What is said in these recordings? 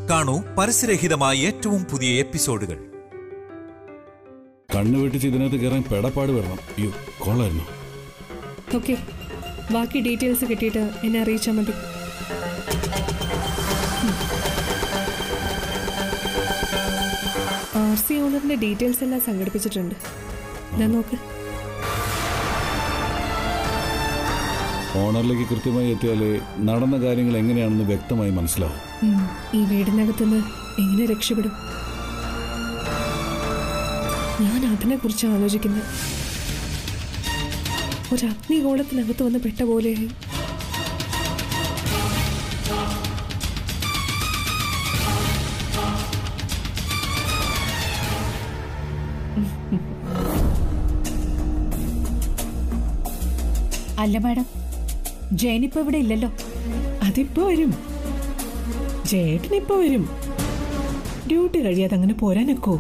കാണൂ പരസ്യരഹിതമായ ഏറ്റവും പുതിയ എപ്പിസോഡുകൾ കണ്ണു വെട്ടിച്ച് ഇതിനകത്ത് കയറാൻ പെടപ്പാട് വരണം അയ്യോ കൊള്ളായിരുന്നു ഓക്കെ ബാക്കി ഡീറ്റെയിൽസ് കിട്ടിയിട്ട് എന്നെ അറിയിച്ചാൽ മതി ആർ സി ഓണറിന്റെ ഡീറ്റെയിൽസ് എല്ലാം സംഘടിപ്പിച്ചിട്ടുണ്ട് ഞാൻ നോക്ക് ഓണറിലേക്ക് കൃത്യമായി എത്തിയാലേ നടന്ന കാര്യങ്ങൾ എങ്ങനെയാണെന്ന് വ്യക്തമായി മനസ്സിലാവും ഉം, ഈ വീടിനകത്തുനിന്ന് എങ്ങനെ രക്ഷപ്പെടും ഞാൻ അതിനെ കുറിച്ച് ആലോചിക്കുന്നത് ഒരു അഗ്നിഗോളത്തിനകത്ത് വന്ന് പെട്ട പോലെയായി അല്ല മാഡം ജയൻ ഇപ്പൊ ഇവിടെ ഇല്ലല്ലോ അതിപ്പോ വരും ചേട്ടനിപ്പോ വരും ഡ്യൂട്ടി കഴിയാതെ അങ്ങനെ പോരാനൊക്കോ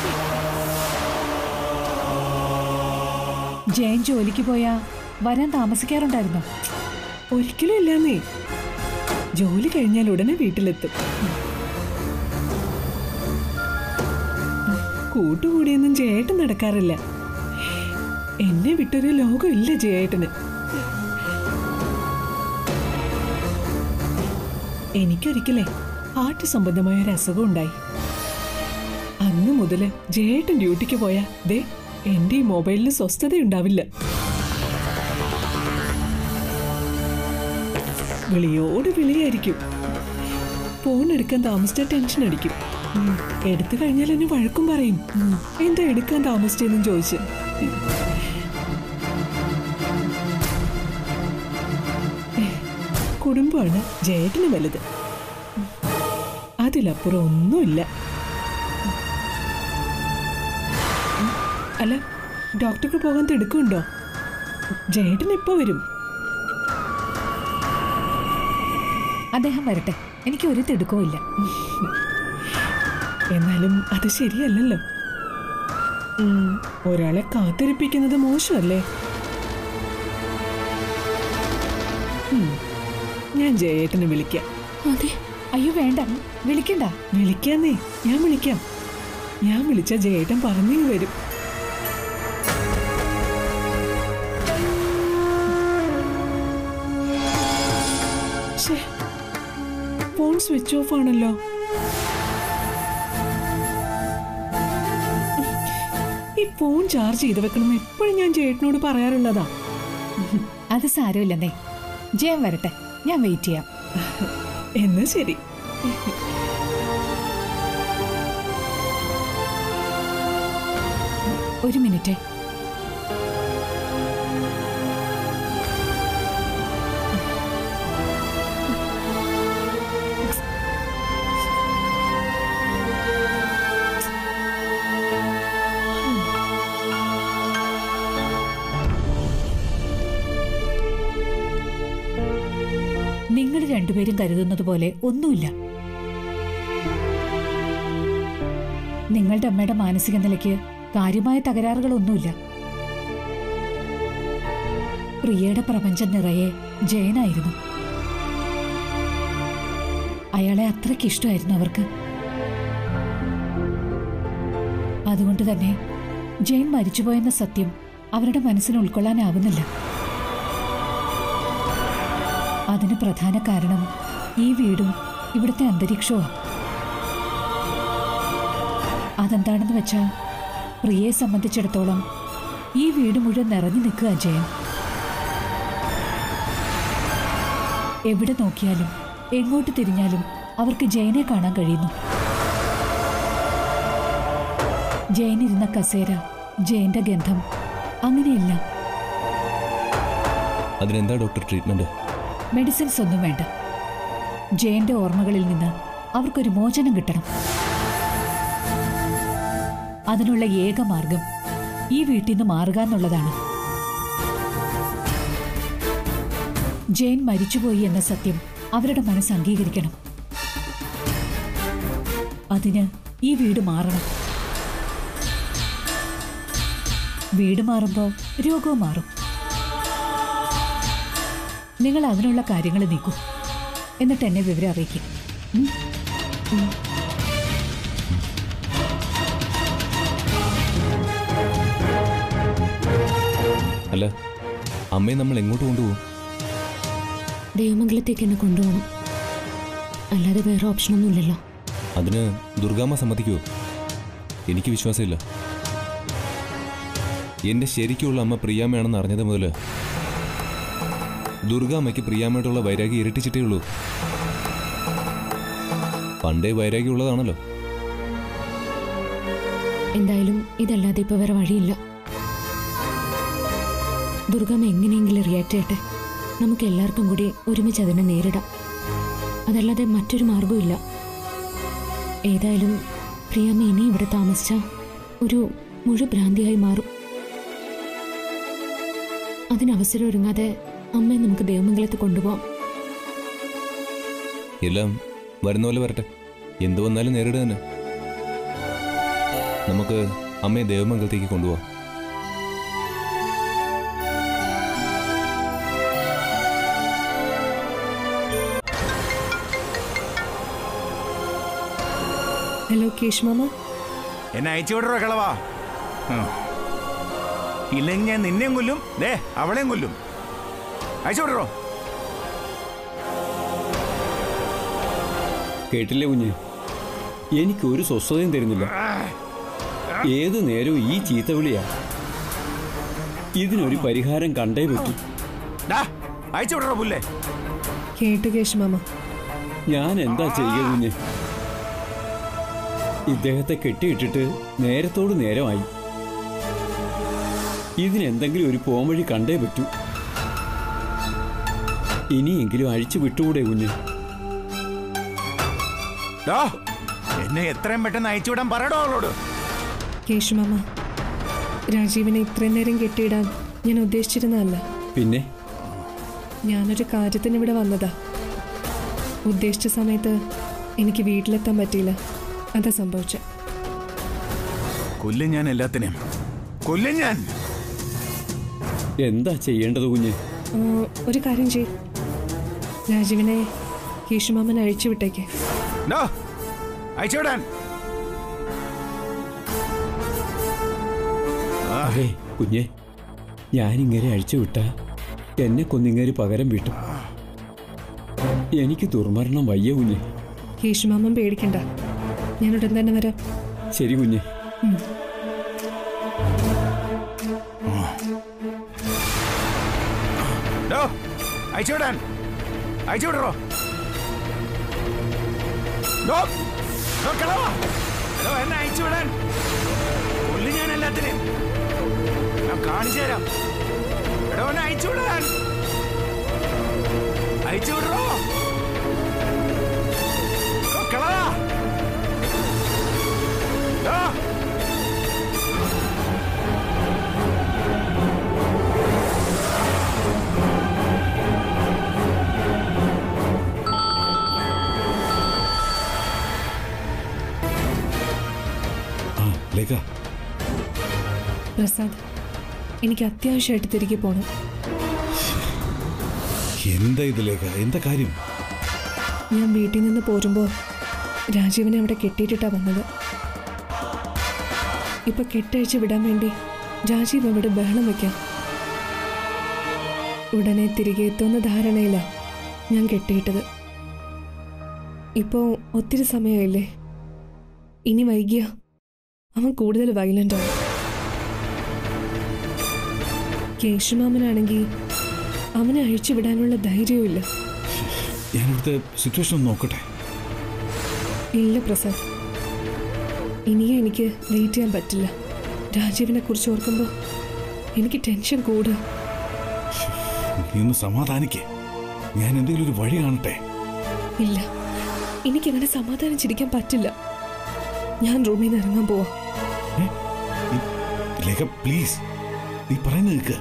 ജയൻ ജോലിക്ക് പോയാ വരാൻ താമസിക്കാറുണ്ടായിരുന്നോ ഒരിക്കലും ഇല്ലാന്നേ ജോലി കഴിഞ്ഞാൽ ഉടനെ വീട്ടിലെത്തും കൂട്ടുകൂടിയൊന്നും ചേട്ടൻ നടക്കാറില്ല എന്നെ വിട്ടൊരു ലോകമില്ല ചേട്ടന് എനിക്കൊരിക്കലേ ഹാർട്ട് സംബന്ധമായ ഒരു അസുഖം ഉണ്ടായി അന്ന് മുതല് ജേട്ടൻ ഡ്യൂട്ടിക്ക് പോയാ ദേ എന്റെ ഈ മൊബൈലിന് സ്വസ്ഥതയുണ്ടാവില്ല വിളിയോട് വിളിയായിരിക്കും ഫോൺ എടുക്കാൻ താമസിച്ച ടെൻഷൻ അടിക്കും ഉം. എടുത്തു കഴിഞ്ഞാൽ എന്നെ വഴക്കും പറയും ഉം. എന്താ എടുക്കാൻ താമസിച്ചെന്നും ചോദിച്ച് കുടുംബമാണ് ജേട്ടന് വലുത് അതിലപ്പുറം ഒന്നുമില്ല അല്ല ഡോക്ടർക്ക് പോകാൻ തിടുക്കുണ്ടോ ജേട്ടൻ എപ്പോ വരും അദ്ദേഹം വരട്ടെ എനിക്ക് ഒരു തിടുക്കവും ഇല്ല എന്നാലും അത് ശരിയല്ലല്ലോ ഉം, ഒരാളെ കാത്തിരിപ്പിക്കുന്നത് മോശമല്ലേ ഉം, ഞാൻ ജയേട്ടനെ വിളിക്കാം അതെ അയ്യോ വേണ്ട വിളിക്കണ്ട വിളിക്കാന്നേ ഞാൻ വിളിക്കാം ഞാൻ വിളിച്ച ജയേട്ടൻ പറഞ്ഞു വരും ശ്ശേ, ഫോൺ സ്വിച്ച് ഓഫ് ആണല്ലോ ഈ ഫോൺ ചാർജ് ചെയ്ത് വെക്കണം എപ്പോഴും ഞാൻ ചേട്ടനോട് പറയാറുള്ളതാ അത് സാരമില്ലെന്നേ ജയൻ വരട്ടെ ഞാൻ വെയിറ്റ് ചെയ്യാം എന്നാ ശരി ഒരു മിനിറ്റ് നിങ്ങൾ രണ്ടുപേരും കരുതുന്നത് പോലെ ഒന്നുമില്ല നിങ്ങളുടെ അമ്മയുടെ മാനസിക നിലയ്ക്ക് കാര്യമായ തകരാറുകളൊന്നുമില്ല പ്രിയയുടെ പ്രപഞ്ചം നിറയെ ജയനായിരുന്നു അയാളെ അത്രയ്ക്ക് ഇഷ്ടമായിരുന്നു അവർക്ക് അതുകൊണ്ട് തന്നെ ജയൻ മരിച്ചുപോയെന്ന സത്യം അവരുടെ മനസ്സിന് ഉൾക്കൊള്ളാനാവുന്നില്ല അതിന് പ്രധാന കാരണം ഈ വീടും ഇവിടുത്തെ അന്തരീക്ഷവും അതെന്താണെന്ന് വെച്ചാൽ പ്രിയയെ സംബന്ധിച്ചിടത്തോളം ഈ വീട് മുഴുവൻ നിറഞ്ഞു നിൽക്കുക ജയൻ എവിടെ നോക്കിയാലും എങ്ങോട്ട് തിരിഞ്ഞാലും അവർക്ക് ജയനെ കാണാൻ കഴിയുന്നു ജയൻ ഇരുന്ന കസേര ജയന്റെ ഗന്ധം അങ്ങനെയെല്ലാം അതിനെന്താ ഡോക്ടർ ട്രീറ്റ്മെന്റ് മെഡിസിൻസ് ഒന്നും വേണ്ട ജയന്റെ ഓർമ്മകളിൽ നിന്ന് അവർക്കൊരു മോചനം കിട്ടണം അതിനുള്ള ഏക മാർഗം ഈ വീട്ടിൽ നിന്ന് മാറുക എന്നുള്ളതാണ് ജയൻ മരിച്ചുപോയി എന്ന സത്യം അവരുടെ മനസ്സ് അംഗീകരിക്കണം അതിന് ഈ വീട് മാറണം വീട് മാറുമ്പോൾ രോഗവും മാറും നിങ്ങൾ അതിനുള്ള കാര്യങ്ങൾ നീക്കൂ എന്നിട്ട് എന്നെ വിവരം അറിയിക്കും ഉം? അല്ല അമ്മയെ നമ്മൾ എങ്ങോട്ട് കൊണ്ടുപോകും ദേവമംഗലത്തേക്ക് എന്നെ കൊണ്ടുപോകണം അല്ലാതെ വേറെ ഓപ്ഷനൊന്നും ഇല്ലല്ലോ അതിന് ദുർഗാമ്മ സമ്മതിക്കുമോ എനിക്ക് വിശ്വാസമില്ല എന്റെ ശരിക്കുള്ള അമ്മ പ്രിയാമ്മയാണെന്ന് അറിഞ്ഞത് മുതൽ ദുർഗാമ്മയ്ക്ക് പ്രിയാമ്മയോടുള്ള വൈരാഗ്യം ഇരട്ടിച്ചിട്ടേ ഉള്ളൂ പണ്ടേ വൈരാഗ്യം ഉള്ളതാണല്ലോ എന്തായാലും ഇതല്ലാതെ ഇപ്പൊ വേറെ വഴിയില്ല ദുർഗമ്മ എങ്ങനെയെങ്കിലും റിയാക്ട് ചെയ്യട്ടെ നമുക്ക് എല്ലാവർക്കും കൂടി ഒരുമിച്ച് അതിനെ നേരിടാം അതല്ലാതെ മറ്റൊരു മാർഗവും ഏതായാലും പ്രിയമ്മ ഇനി ഇവിടെ താമസിച്ച ഒരു മുഴുഭ്രാന്തിയായി മാറും അതിനവസരം ഒരുങ്ങാതെ അമ്മയെ നമുക്ക് ദേവമംഗലത്ത് കൊണ്ടുപോകാം എല്ലാം വരുന്ന പോലെ വരട്ടെ എന്തു വന്നാലും നേരിടുക തന്നെ നമുക്ക് അമ്മയെ ദേവമംഗലത്തേക്ക് കൊണ്ടുപോവാം ഹലോ കേശ് മാമ എന്നെ അയച്ചു വിടറോ കളവാ ഇല്ലെങ്കിൽ ഞാൻ നിന്നെയും കൊല്ലും ദേ അവളെയും കൊല്ലും അയച്ചു വിടറോ കേട്ടില്ലേ കുഞ്ഞ് എനിക്ക് ഒരു സ്വസ്ഥതയും തരുന്നില്ല ഏത് നേരവും ഈ ചീത്തവിളിയാ ഇതിനൊരു പരിഹാരം കണ്ടേ പറ്റൂ ഡാ അയച്ചു വിടറോ പുല്ലേ കേട്ടു കേശ് മാമ ഞാൻ എന്താ ചെയ്യുക കുഞ്ഞ് ഇദ്ദേഹത്തെ കെട്ടിയിട്ടിട്ട് നേരത്തോട് നേരമായി ഇതിനെന്തെങ്കിലും ഒരു പോംവഴി കണ്ടേ പറ്റൂ ഇനിയെങ്കിലും അഴിച്ചു വിട്ടുകൂടെ കുഞ്ഞ് ഡാ എന്നെ എത്രയും പെട്ടെന്ന് അയച്ചു വിടാൻ പറയടോ അവളോട് കേശ് മാമ രാജീവിനെ ഇത്രയും നേരം കെട്ടിയിടാൻ ഞാൻ ഉദ്ദേശിച്ചിരുന്നതല്ല പിന്നെ ഞാനൊരു കാര്യത്തിന് ഇവിടെ വന്നതാ ഉദ്ദേശിച്ച സമയത്ത് എനിക്ക് വീട്ടിലെത്താൻ പറ്റിയില്ല അതാ സംഭവിച്ച കൊല്ലും ഞാൻ എല്ലാത്തിനെയും കൊല്ലും ഞാൻ എന്താ ചെയ്യേണ്ടത് കുഞ്ഞ് ഒരു കാര്യം ചെയ് രാജീവിനെ കേശുമാമൻ അഴിച്ചു വിട്ടേക്ക് ഡോ അയച്ചു വിടാൻ അതെ കുഞ്ഞെ ഞാനിങ്ങനെ അഴിച്ചു വിട്ട എന്നെ കൊന്നിങ്ങേര് പകരം വീട്ടും എനിക്ക് ദുർമരണം വയ്യ കുഞ്ഞെ കേശുമാമൻ പേടിക്കണ്ട ഞാൻ ഉടൻ തന്നെ വരാം ശരി കുഞ്ഞെ ഡോ അയച്ചു വിടാൻ അയച്ചു വിടറോ ഡോ ഡോ കളവാ ഡോ എന്നെ അയച്ചു വിടാൻ കൊല്ലും ഞാൻ എല്ലാത്തിനെയും ഞാൻ കാണിച്ചു തരാം എടോ എന്നെ അയച്ചു വിടാൻ അയച്ചു വിടറോ ഡോ കളവാ ഡോ ആ ലേഖ പ്രസാദ് എനിക്ക് അത്യാവശ്യമായിട്ട് തിരികെ പോകണം എന്താ ഇത് ലേഖ എന്താ കാര്യം ഞാൻ വീട്ടിൽ നിന്ന് പോരുമ്പോൾ രാജീവിനെ അവിടെ കെട്ടിയിട്ടിട്ടാ വന്നത് ഇപ്പൊ കെട്ടഴിച്ച് വിടാൻ വേണ്ടി രാജീവ് അവിടെ ബഹളം വെക്കാം ഉടനെ തിരികെ എത്തുന്ന ധാരണയിലാ ഞാൻ കെട്ടിയിട്ടത് ഇപ്പോ ഒത്തിരി സമയമായില്ലേ ഇനി വൈകിയ അവൻ കൂടുതൽ വയലന്റ് ആവും കേശുമാമനാണെങ്കിൽ അവനെ അഴിച്ചു വിടാനുള്ള ധൈര്യവും ഇല്ല ഞാനിവിടുത്തെ സിറ്റുവേഷൻ ഒന്ന് നോക്കട്ടെ ഇല്ല പ്രസാദ് ഇനിയും എനിക്ക് വെയിറ്റ് ചെയ്യാൻ പറ്റില്ല രാജീവിനെ കുറിച്ച് ഓർക്കുമ്പോൾ എനിക്ക് ടെൻഷൻ കൂടുക നീ ഒന്ന് സമാധാനിക്കേ ഞാൻ എന്തെങ്കിലും ഒരു വഴി കാണട്ടെ ഇല്ല എനിക്കങ്ങനെ സമാധാനിച്ചിരിക്കാൻ പറ്റില്ല ഞാൻ റൂമിൽ നിന്ന് ഇറങ്ങാൻ പോവാ ലേഖ പ്ലീസ് നീ പറയുന്നത് കേൾക്ക്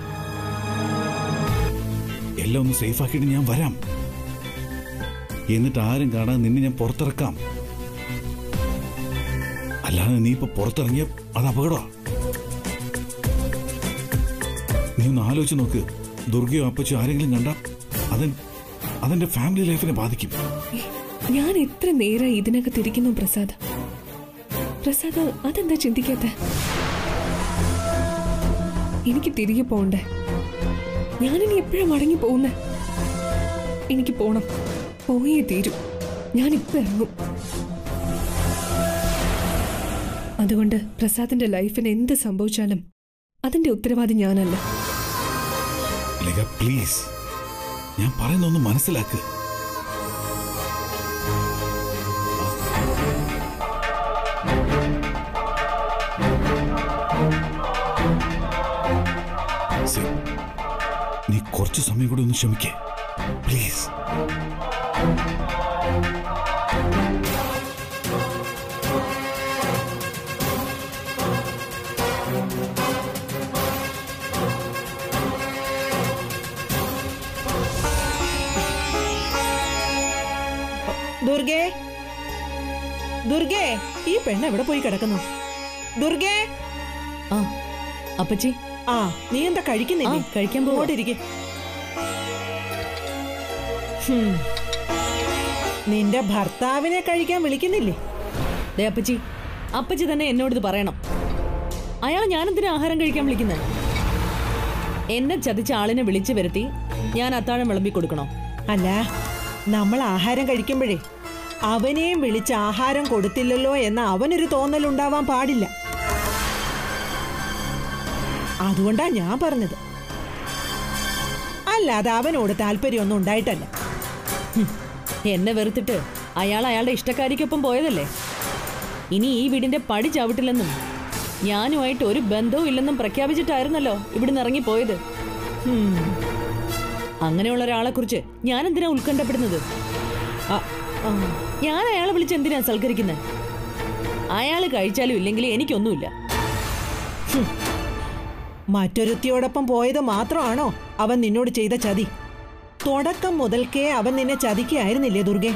എല്ലാം ഒന്ന് സേഫ് ആക്കിയിട്ട് ഞാൻ വരാം എന്നിട്ട് ആരും കാണാൻ നിന്നെ ഞാൻ പുറത്തിറക്കാം അല്ലാതെ നീ ഇപ്പൊ പുറത്തിറങ്ങിയ അത് അപകടമാ നീ ഒന്ന് ആലോചിച്ച് നോക്ക് ദുർഗയോ അപ്പച്ചോ ആരെങ്കിലും കണ്ട അതെ അതെന്റെ ഫാമിലി ലൈഫിനെ ബാധിക്കും ഞാൻ എത്ര നേരം ഇതിനകത്തിരിക്കുന്നു പ്രസാദ് പ്രസാദ് അതെന്താ ചിന്തിക്കാത്ത എനിക്ക് തിരികെ പോണ്ടേ ഞാനിനി എപ്പോഴാ മടങ്ങി പോകുന്നേ എനിക്ക് പോണം പോയേ തീരും ഞാൻ ഇപ്പൊ ഇറങ്ങും അതുകൊണ്ട് പ്രസാദിന്റെ ലൈഫിന് എന്ത് സംഭവിച്ചാലും അതിന്റെ ഉത്തരവാദി ഞാനല്ല ലഗ പ്ലീസ് ഞാൻ പറയുന്നൊന്ന് മനസ്സിലാക്ക് സി, നീ കുറച്ച് സമയം കൂടി ഒന്ന് ക്ഷമിക്കേ പ്ലീസ് ദുർഗേ ദുർഗേ ഈ പെണ്ണ് എവിടെ പോയി കിടക്കുന്നു ദുർഗേ ആ അപ്പച്ചി ആ നീ എന്താ കഴിക്കുന്നില്ലേ ആ, കഴിക്കാൻ പോവാ. ഇങ്ങോട്ടിരിക്കെ ഹും. നിന്റെ ഭർത്താവിനെ കഴിക്കാൻ വിളിക്കുന്നില്ലേ ദേ അപ്പച്ചി അപ്പച്ചി തന്നെ എന്നോട് ഇത് പറയണം അയാൾ ഞാനെന്തിനാ ആഹാരം കഴിക്കാൻ വിളിക്കുന്നത് എന്നെ ചതിച്ച ആളിനെ വിളിച്ചു വരുത്തി ഞാൻ അത്താഴം വിളമ്പി കൊടുക്കണോ അല്ല നമ്മൾ ആഹാരം കഴിക്കുമ്പോഴേ അവനെയും വിളിച്ച് ആഹാരം കൊടുത്തില്ലല്ലോ എന്ന അവനൊരു തോന്നലുണ്ടാവാൻ പാടില്ല അതുകൊണ്ടാ ഞാൻ പറഞ്ഞത് അല്ലാതെ അവനോട് താല്പര്യമൊന്നും ഉണ്ടായിട്ടല്ല എന്നെ വെറുത്തിട്ട് അയാൾ അയാളുടെ ഇഷ്ടക്കാരിക്കൊപ്പം പോയതല്ലേ ഇനി ഈ വീടിന്റെ പടി ചവിട്ടില്ലെന്നും ഞാനുമായിട്ട് ഒരു ബന്ധവും ഇല്ലെന്നും പ്രഖ്യാപിച്ചിട്ടായിരുന്നല്ലോ ഇവിടുന്ന് ഇറങ്ങിപ്പോയത് ഹും. അങ്ങനെയുള്ള ഒരാളെ കുറിച്ച് ഞാൻ എന്തിനാ ഉത്കണ്ഠപ്പെടുന്നത് ആ, ആ, ഞാൻ അയാളെ വിളിച്ച് എന്തിനാ സൽക്കരിക്കുന്നത് അയാൾ കഴിച്ചാലും ഇല്ലെങ്കിലും എനിക്കൊന്നുമില്ല മറ്റൊരുത്തിയോടൊപ്പം പോയത് മാത്രമാണോ അവൻ നിന്നോട് ചെയ്ത ചതി തുടക്കം മുതൽക്കേ അവൻ നിന്നെ ചതിക്കായിരുന്നില്ലേ ദുർഗെ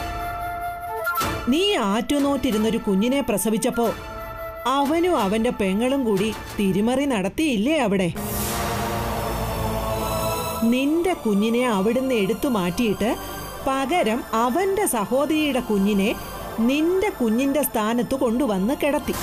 നീ ആറ്റുനോറ്റിരുന്നൊരു കുഞ്ഞിനെ പ്രസവിച്ചപ്പോ അവനും അവന്റെ പെങ്ങളും കൂടി തിരിമറി നടത്തിയില്ലേ അവിടെ നിന്റെ കുഞ്ഞിനെ അവിടുന്ന് എടുത്തു മാറ്റിയിട്ട് പകരം അവന്റെ സഹോദരിയുടെ കുഞ്ഞിനെ നിന്റെ കുഞ്ഞിന്റെ സ്ഥാനത്ത് കൊണ്ടുവന്ന് കിടത്തി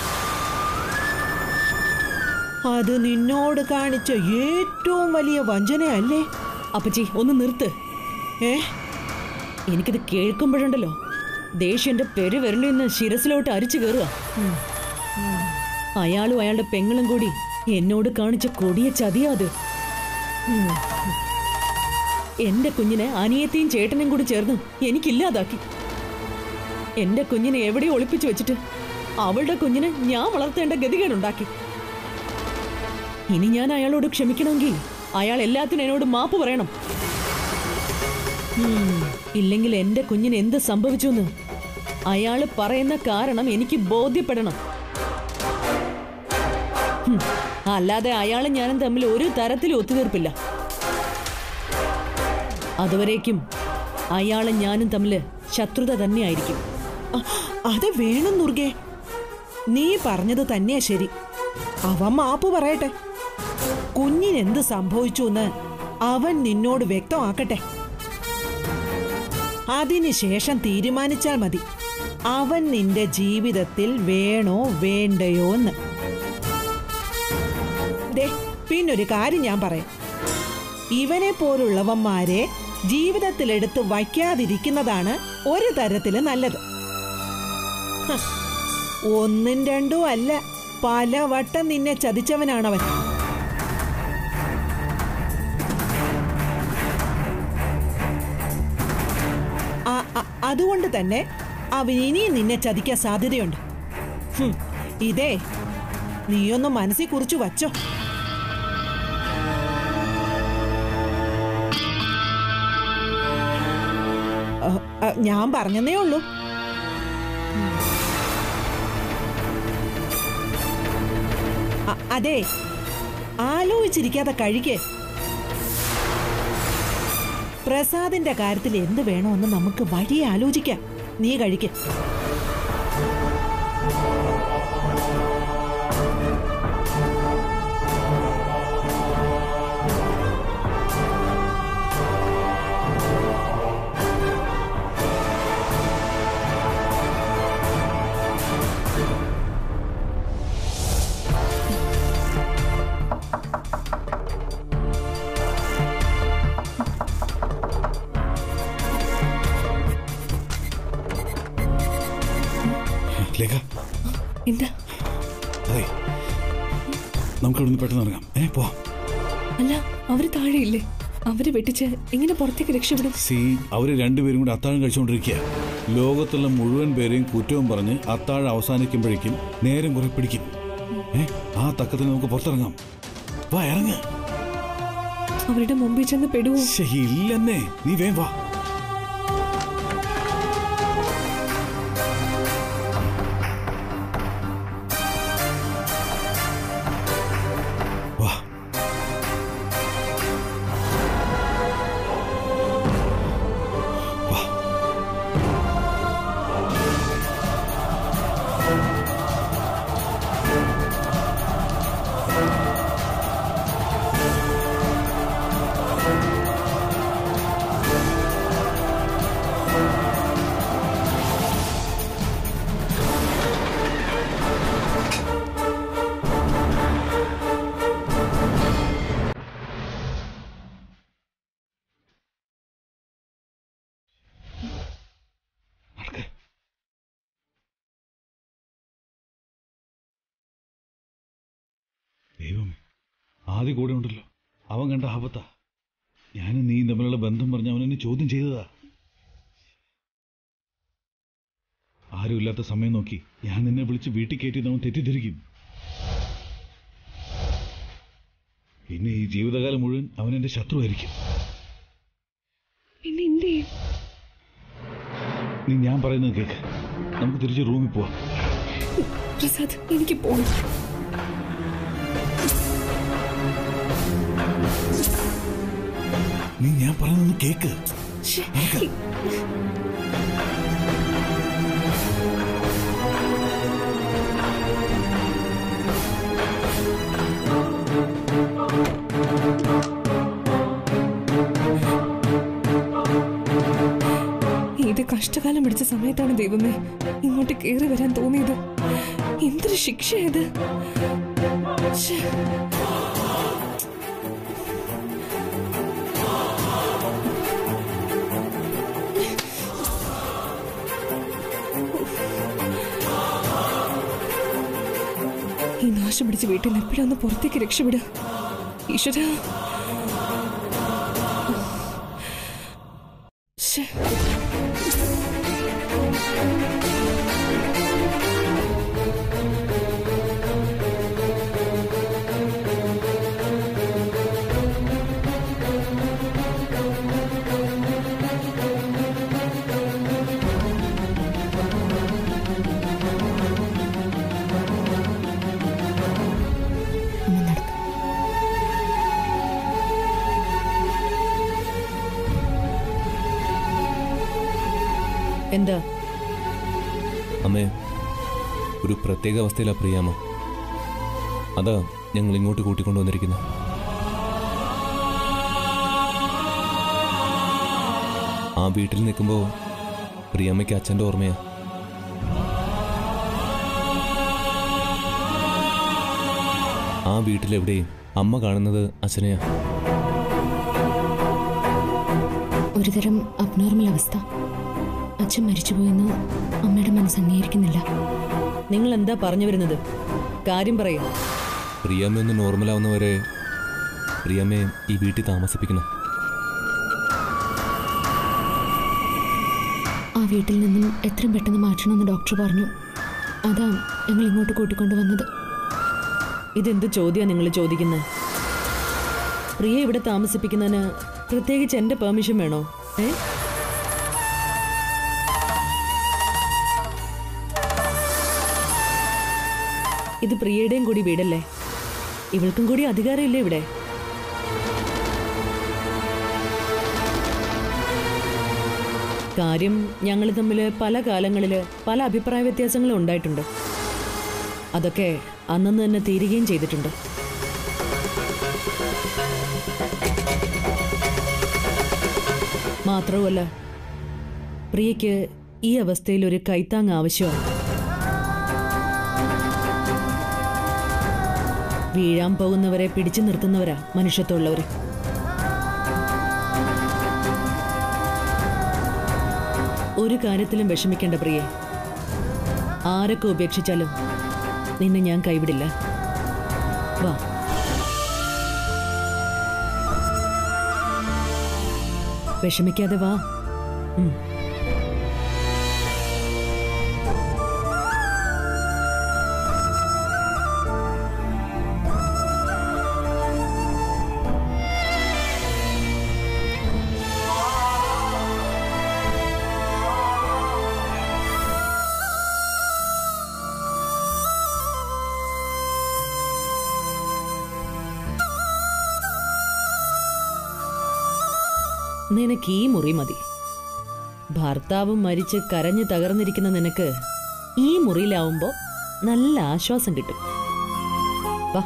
അത് നിന്നോട് കാണിച്ച ഏറ്റവും വലിയ വഞ്ചനയല്ലേ അപ്പച്ചി ഒന്ന് നിർത്ത് ഏ എനിക്കിത് കേൾക്കുമ്പോഴുണ്ടല്ലോ ദേഷ്യന്റെ പെരുവിരലിൽ ശിരസിലോട്ട് അരിച്ചു കയറുക അയാളും അയാളുടെ പെങ്ങളും കൂടി എന്നോട് കാണിച്ച കൊടിയ ചതിയാ അത് ഉം. എന്റെ കുഞ്ഞിനെ അനിയത്തെയും ചേട്ടനെയും കൂടി ചേർന്ന് എനിക്കില്ലാതാക്കി എന്റെ കുഞ്ഞിനെ എവിടെ ഒളിപ്പിച്ചു വെച്ചിട്ട് അവളുടെ കുഞ്ഞിനെ ഞാൻ വളർത്തേണ്ട ഗതികേടുണ്ടാക്കി ഇനി ഞാൻ അയാളോട് ക്ഷമിക്കണമെങ്കിൽ അയാൾ എല്ലാത്തിനും എന്നോട് മാപ്പ് പറയണം ഉം, ഇല്ലെങ്കിൽ എന്റെ കുഞ്ഞിന് എന്ത് സംഭവിച്ചു എന്ന് അയാള് പറയുന്ന കാരണം എനിക്ക് ബോധ്യപ്പെടണം ഹും, അല്ലാതെ അയാളും ഞാനും തമ്മിൽ ഒരു തരത്തിലും ഒത്തുതീർപ്പില്ല അതുവരേക്കും അയാളും ഞാനും തമ്മിൽ ശത്രുത തന്നെയായിരിക്കും അ- അത് വേണം ദുർഗെ നീ പറഞ്ഞത് തന്നെയാ ശരി അവൻ മാപ്പ് പറയട്ടെ കുഞ്ഞിനെന്ത് സംഭവിച്ചു എന്ന് അവൻ നിന്നോട് വ്യക്തമാക്കട്ടെ അതിനുശേഷം തീരുമാനിച്ചാൽ മതി അവൻ നിന്റെ ജീവിതത്തിൽ വേണോ വേണ്ടയോ എന്ന് ദേ പിന്നൊരു കാര്യം ഞാൻ പറയാം ഇവനെ പോലുള്ളവന്മാരെ ജീവിതത്തിലെടുത്ത് വയ്ക്കാതിരിക്കുന്നതാണ് ഒരു തരത്തില് നല്ലത് ഹ, ഒന്നും രണ്ടും അല്ല പലവട്ടം നിന്നെ ചതിച്ചവനാണവൻ ആ- ആ- അതുകൊണ്ട് തന്നെ അവൻ ഇനിയും നിന്നെ ചതിക്കാൻ സാധ്യതയുണ്ട് ഹും, ഇതേ നീയൊന്ന് മനസ്സിൽ കുറിച്ചു വച്ചോ അഹ്, അഹ്, ഞാൻ പറഞ്ഞതേ ഉള്ളൂ അ- അതെ ആലോചിച്ചിരിക്കാതെ കഴിക്ക് പ്രസാദിന്റെ കാര്യത്തിൽ എന്ത് വേണമെന്ന് നമുക്ക് വഴിയെ ആലോചിക്കാം നീ കഴിക്ക് ലേഖ എന്താ അതെ നമുക്ക് ഇവിടുന്ന് പെട്ടെന്ന് ഇറങ്ങാം ഏ പോവാം അല്ല അവര് താഴെയില്ലേ അവരെ വെട്ടിച്ച് എങ്ങനെ പുറത്തേക്ക് രക്ഷപ്പെടും സി അവര് രണ്ടുപേരും കൂടി അത്താഴം കഴിച്ചുകൊണ്ടിരിക്കുക ലോകത്തുള്ള മുഴുവൻ പേരെയും കുറ്റവും പറഞ്ഞ് അത്താഴം അവസാനിക്കുമ്പോഴേക്കും നേരം കുറെ പിടിക്കും ഏ ആ തക്കത്തിൽ നമുക്ക് പുറത്തിറങ്ങാം വാ ഇറങ്ങ അവരുടെ മുമ്പിൽ ചെന്ന് പെടുവോ ഇല്ലെന്നേ നീ വേം വാ വാ വാ ദൈവമേ ആദ്യ കൂടെ ഉണ്ടല്ലോ അവൻ കണ്ട ആപത്താ ഞാനും നീയും തമ്മിലുള്ള ബന്ധം പറഞ്ഞ് അവൻ എന്നെ ചോദ്യം ചെയ്തതാ ആരുമില്ലാത്ത സമയം നോക്കി ഞാൻ നിന്നെ വിളിച്ച് വീട്ടിൽ കയറ്റി അവൻ തെറ്റിദ്ധരിക്കും പിന്നെ ഈ ജീവിതകാലം മുഴുവൻ അവൻ എന്റെ ശത്രുവായിരിക്കും പിന്നെ എന്ത് ചെയ്യും നീ ഞാൻ പറയുന്നത് കേക്ക് നമുക്ക് തിരിച്ച് റൂമിൽ പോവാം പ്രസാദ് എനിക്ക് പോകണം നീ ഞാൻ പറയുന്നത് കേക്ക് ശ്ശേ. ഇത് കഷ്ടകാലം പിടിച്ച സമയത്താണ് ദൈവമേ ഇങ്ങോട്ട് കയറി വരാൻ തോന്നിയത് എന്തൊരു ശിക്ഷയത് ശ്ശേ. ഈ നാശം പിടിച്ച വീട്ടിൽ നിന്ന് എപ്പോഴൊന്ന് പുറത്തേക്ക് രക്ഷപ്പെടുക ഈശ്വര ശ്ശേ. അമ്മ നടക്കും എന്താ അമ്മേ ഒരു പ്രത്യേക അവസ്ഥയിലാണ് പ്രിയാമ്മ അതാ ഞങ്ങൾ ഇങ്ങോട്ട് കൂട്ടിക്കൊണ്ടുവന്നിരിക്കുന്നത് ആ വീട്ടിൽ നിൽക്കുമ്പോൾ പ്രിയമ്മയ്ക്ക് അച്ഛൻ്റെ ഓർമ്മയാ ആ വീട്ടിലെവിടെയും അമ്മ കാണുന്നത് അച്ഛനെയാ ഒരുതരം അബ്നോർമൽ അവസ്ഥ അച്ഛൻ മരിച്ചുപോയെന്ന് അമ്മയുടെ മനസ്സ് അംഗീകരിക്കുന്നില്ല നിങ്ങൾ എന്താ പറഞ്ഞു വരുന്നത് കാര്യം പറയും പ്രിയമ്മ ഒന്ന് നോർമലാവുന്നവരെ പ്രിയമ്മയെ ഈ വീട്ടിൽ താമസിപ്പിക്കണം ആ വീട്ടിൽ നിന്നും എത്രയും പെട്ടെന്ന് മാറ്റണമെന്ന് ഡോക്ടർ പറഞ്ഞു അതാ ഞങ്ങൾ ഇങ്ങോട്ട് കൂട്ടിക്കൊണ്ടുവന്നത് ഇതെന്ത് ചോദ്യമാണ് നിങ്ങൾ ചോദിക്കുന്നത് പ്രിയ ഇവിടെ താമസിപ്പിക്കുന്നതിന് പ്രത്യേകിച്ച് എന്റെ പെർമിഷൻ വേണോ ഏ ഇത് പ്രിയയുടെയും കൂടി വീടല്ലേ ഇവൾക്കും കൂടി അധികാരമില്ലേ ഇവിടെ കാര്യം ഞങ്ങൾ തമ്മിൽ പല കാലങ്ങളിൽ പല അഭിപ്രായ വ്യത്യാസങ്ങളും ഉണ്ടായിട്ടുണ്ട് അതൊക്കെ അന്നു തന്നെ തീരുകയും ചെയ്തിട്ടുണ്ട് മാത്രവുമല്ല പ്രിയയ്ക്ക് ഈ അവസ്ഥയിൽ ഒരു കൈത്താങ് ആവശ്യമാണ് വീഴാൻ പോകുന്നവരെ പിടിച്ചു നിർത്തുന്നവരാ മനുഷ്യത്വമുള്ളവർ ഒരു കാര്യത്തിലും വിഷമിക്കേണ്ട പ്രിയെ ആരൊക്കെ ഉപേക്ഷിച്ചാലും നിന്നെ ഞാൻ കൈവിടില്ല വാ വിഷമിക്കാതെ വാ ഉം. നിനക്ക് ഈ മുറി മതി ഭർത്താവും മരിച്ച് കരഞ്ഞു തകർന്നിരിക്കുന്ന നിനക്ക് ഈ മുറിയിലാവുമ്പോ നല്ല ആശ്വാസം കിട്ടും വാ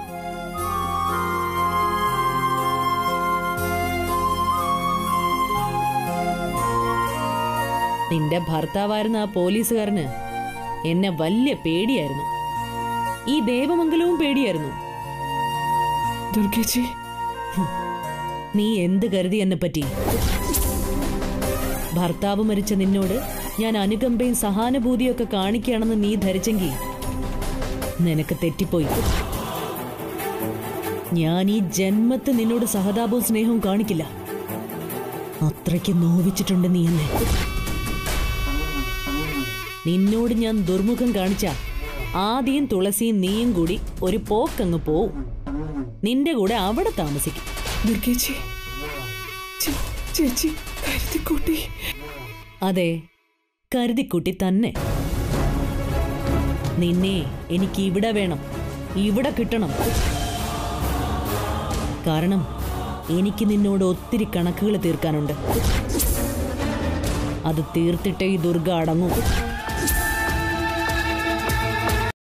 നിന്റെ ഭർത്താവായിരുന്ന ആ പോലീസുകാരന് എന്നെ വലിയ പേടിയായിരുന്നു ഈ ദേവമംഗലവും പേടിയായിരുന്നു ദുർഗേച്ചി നീ എന്ത് കരുതി എന്നെ പറ്റി ഭർത്താവ് മരിച്ച നിന്നോട് ഞാൻ അനുകമ്പയും സഹാനുഭൂതിയൊക്കെ കാണിക്കുകയാണെന്ന് നീ ധരിച്ചെങ്കിൽ നിനക്ക് തെറ്റിപ്പോയി ഞാൻ ഈ ജന്മത്ത് നിന്നോട് സഹതാപവും സ്നേഹവും കാണിക്കില്ല അത്രയ്ക്ക് നോവിച്ചിട്ടുണ്ട് നീ എന്നെ നിന്നോട് ഞാൻ ദുർമുഖം കാണിച്ച ആദ്യം തുളസിയും നീയും കൂടി ഒരു പോക്കങ്ങ് പോവും നിന്റെ കൂടെ അവിടെ താമസിക്കും ദുർഗേച്ചി ചേ- ചേച്ചി കരുതിക്കൂട്ടി അതെ കരുതിക്കുട്ടി തന്നെ നിന്നെ എനിക്ക് ഇവിടെ വേണം ഇവിടെ കിട്ടണം കാരണം എനിക്ക് നിന്നോട് ഒത്തിരി കണക്കുകൾ തീർക്കാനുണ്ട് അത് തീർത്തിട്ടേ ഈ ദുർഗ അടങ്ങൂ